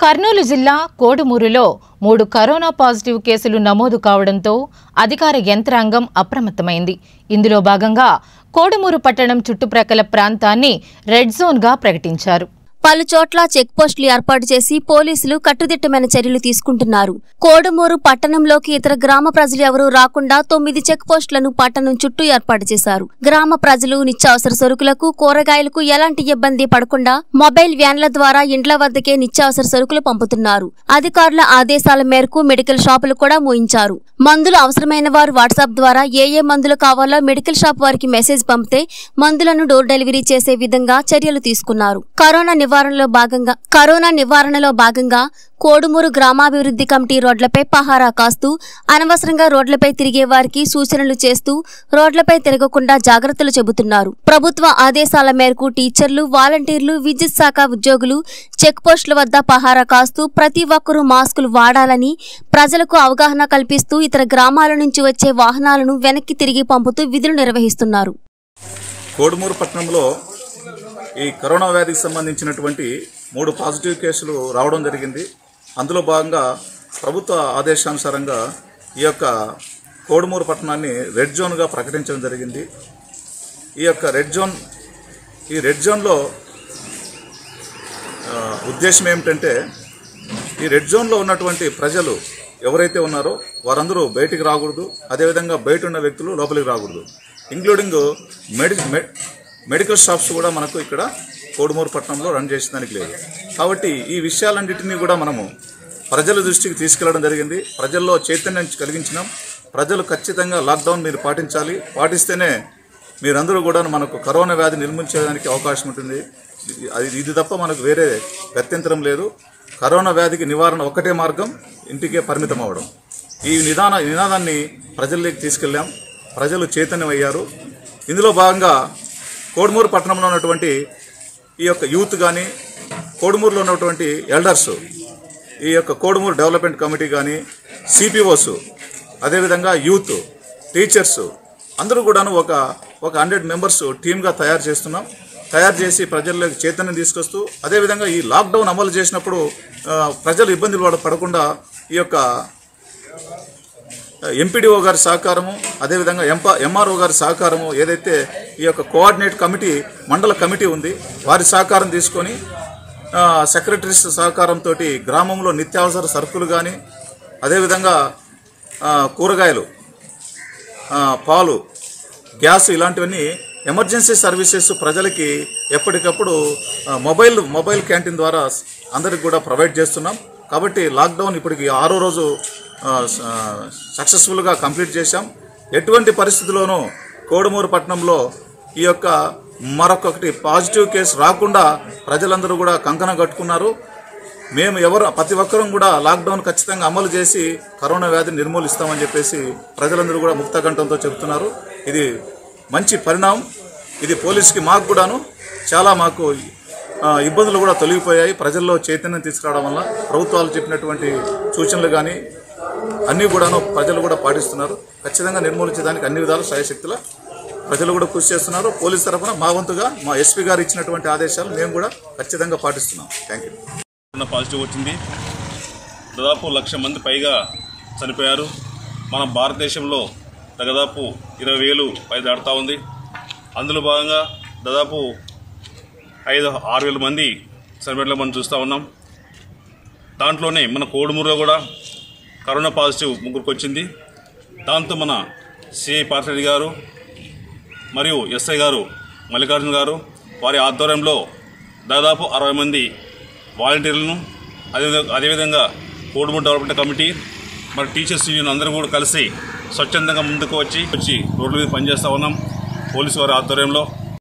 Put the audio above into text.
కర్నూలు జిల్లా కోడుమూరులో మూడు corona positive కేసులు నమోదు కావడంతో అధికార యంత్రాంగం అప్రమత్తమైంది ఇందులో భాగంగా కోడుమూరు పట్టణం చుట్టుప్రక్కల ప్రాంతాన్ని రెడ్ జోన్గా ప్రకటించారు పలు చోట్ల చెక్ పోస్టులు ఏర్పాటు చేసి పోలీసులు కట్టుదిట్టమైన చర్యలు తీసుకుంటున్నారు కోడుమూరు పట్టణంలోకి ఇతర గ్రామ ప్రజలు ఎవరూ రాకుండా తొమ్మిది చెక్ పోస్టులను పట్టణం చుట్టూ ఏర్పాటు చేశారు గ్రామ ప్రజలు నిత్యావసర సరుకులకు కూరగాయలకు ఎలాంటి ఇబ్బంది పడకుండా మొబైల్ వ్యాన్ల ద్వారా ఇండ్ల వద్దకే నిత్యావసర సరుకులు పంపుతున్నారు అధికారుల ఆదేశాల మేరకు మెడికల్ షాపులు కూడా మూయించారు మందులు అవసరమైన వారు వాట్సాప్ ద్వారా ఏ ఏ మందులు కావాలో మెడికల్ షాప్ వారికి మెసేజ్ పంపితే మందులను డోర్ డెలివరీ చేసే విధంగా చర్యలు తీసుకున్నారు కరోనా నివారణలో భాగంగా కరోనా నివారణలో భాగంగా కోడుమూరు గ్రామాభివృద్ధి కమిటీ రోడ్లపై పహారా కాస్తూ అనవసరంగా రోడ్లపై తిరిగే వారికి సూచనలు చేస్తూ రోడ్లపై తిరగకుండా జాగ్రత్తలు చెబుతున్నారు ప్రభుత్వ ఆదేశాల మేరకు టీచర్లు వాలంటీర్లు విద్యుత్ శాఖ ఉద్యోగులు చెక్ పోస్టుల వద్ద పహారా కాస్తూ ప్రతి ఒక్కరూ మాస్కులు వాడాలని ప్రజలకు అవగాహన కల్పిస్తూ ఇతర గ్రామాల నుంచి వచ్చే వాహనాలను వెనక్కి తిరిగి పంపుతూ విధులు నిర్వహిస్తున్నారు కోడుమూరు పట్టణంలో ఈ కరోనా వ్యాధికి సంబంధించినటువంటి మూడు పాజిటివ్ కేసులు రావడం జరిగింది అందులో భాగంగా ప్రభుత్వ ఆదేశానుసారంగా ఈ యొక్క కోడుమూరు పట్టణాన్ని రెడ్ జోన్గా ప్రకటించడం జరిగింది ఈ యొక్క రెడ్ జోన్ ఈ రెడ్ జోన్లో ఆ, ఉద్దేశం ఏమిటంటే ఈ రెడ్ జోన్లో ఉన్నటువంటి ప్రజలు ఎవరైతే ఉన్నారో వారందరూ బయటికి రాకూడదు అదేవిధంగా బయట ఉన్న వ్యక్తులు లోపలికి రాకూడదు ఇంక్లూడింగ్ మెడి మె- మెడికల్ షాప్స్ కూడా మనకు ఇక్కడ కోడుమూరు పట్టణంలో రన్ చేసేదానికి లేదు కాబట్టి ఈ విషయాలన్నింటినీ కూడా మనము ప్రజల దృష్టికి తీసుకెళ్లడం జరిగింది ప్రజల్లో చైతన్యం కలిగించినాం ప్రజలు ఖచ్చితంగా లాక్డౌన్ మీరు పాటించాలి పాటిస్తేనే మీరందరూ కూడా మనకు కరోనా వ్యాధి నిర్మించడానికి అవకాశం ఉంటుంది ఇది- అది ఇది తప్ప మనకు వేరే గత్యంతరం లేదు కరోనా వ్యాధికి నివారణ ఒక్కటే మార్గం ఇంటికే పరిమితం అవ్వడం ఈ నిదాన ఈ నినాదాన్ని ప్రజల్లోకి తీసుకెళ్ళాం ప్రజలు చైతన్యమయ్యారు ఇందులో భాగంగా కోడుమూరు పట్టణంలో ఉన్నటువంటి ఈ యొక్క యూత్ కానీ కోడుమూరులో ఉన్నటువంటి ఎల్డర్స్ ఈ యొక్క కోడుమూరు డెవలప్మెంట్ కమిటీ కానీ సిపిఓస్ అదేవిధంగా యూత్ టీచర్స్ అందరూ కూడాను ఒక ఒక హండ్రెడ్ మెంబర్స్ టీమ్గా తయారు చేస్తున్నాం తయారు చేసి ప్రజల్లోకి చైతన్యం తీసుకొస్తూ అదేవిధంగా ఈ లాక్డౌన్ అమలు చేసినప్పుడు ఆ, ప్రజలు ఇబ్బందులు పడ- పడకుండా ఈ యొక్క ఎంపీడీఓ గారి సహకారము అదేవిధంగా ఎంపా ఎంఆర్ఓ గారి సహకారము ఏదైతే ఈ యొక్క కోఆర్డినేట్ కమిటీ మండల కమిటీ ఉంది వారి సహకారం తీసుకొని ఆ, సెక్రటరీస్ సహకారంతో గ్రామంలో నిత్యావసర సరుకులు కానీ అదేవిధంగా ఆ, కూరగాయలు ఆ, పాలు గ్యాస్ ఇలాంటివన్నీ ఎమర్జెన్సీ సర్వీసెస్ ప్రజలకి ఎప్పటికప్పుడు ఆ, మొబైల్ మొబైల్ క్యాంటీన్ ద్వారా అందరికి కూడా ప్రొవైడ్ చేస్తున్నాం కాబట్టి లాక్డౌన్ ఇప్పటికి ఆరో రోజు ఆ, స- ఆ, సక్సెస్ఫుల్గా కంప్లీట్ చేశాం ఎటువంటి పరిస్థితుల్లోనూ కోడుమూరు పట్టణంలో ఈ యొక్క మరొకటి పాజిటివ్ కేసు రాకుండా ప్రజలందరూ కూడా కంకణం కట్టుకున్నారు మేము ఎవరు ప్రతి ఒక్కరం కూడా లాక్డౌన్ ఖచ్చితంగా అమలు చేసి కరోనా వ్యాధిని నిర్మూలిస్తామని చెప్పేసి ప్రజలందరూ కూడా ముక్తకంఠంతో చెబుతున్నారు ఇది మంచి పరిణామం ఇది పోలీస్కి మాకు కూడాను చాలా మాకు ఆ, ఇబ్బందులు కూడా తొలగిపోయాయి ప్రజల్లో చైతన్యం తీసుకురావడం వల్ల ప్రభుత్వాలు చెప్పినటువంటి సూచనలు కానీ అన్నీ కూడాను ప్రజలు కూడా పాటిస్తున్నారు ఖచ్చితంగా నిర్మూలించడానికి అన్ని విధాలు శాయశక్తుల ప్రజలు కూడా కృషి చేస్తున్నారు పోలీస్ తరఫున మా వంతుగా మా ఎస్పీ గారు ఇచ్చినటువంటి ఆదేశాలు మేము కూడా ఖచ్చితంగా పాటిస్తున్నాం థ్యాంక్ యూ కరోనా పాజిటివ్ వచ్చింది దాదాపు లక్ష మంది పైగా చనిపోయారు మన భారతదేశంలో దాదాపు ఇరవై వేలు పై దాటుతూ ఉంది అందులో భాగంగా దాదాపు ఐదు ఆరు వేల మంది చనిపోయినట్లు మనం చూస్తూ ఉన్నాం దాంట్లోనే మన కోడుమూరులో కూడా కరోనా పాజిటివ్ ముగ్గురికి వచ్చింది దాంతో మన సిఐ పార్టీ గారు మరియు ఎస్ఐ గారు మల్లికార్జున గారు వారి ఆధ్వర్యంలో దాదాపు అరవై మంది వాలంటీర్లను అదేవిధంగా అదేవిధంగా కోడుమూరు డెవలప్మెంట్ కమిటీ మరి టీచర్స్ యూనియన్ అందరూ కూడా కలిసి స్వచ్ఛందంగా ముందుకు వచ్చి వచ్చి రోడ్ల మీద పనిచేస్తూ ఉన్నాం పోలీసు వారి ఆధ్వర్యంలో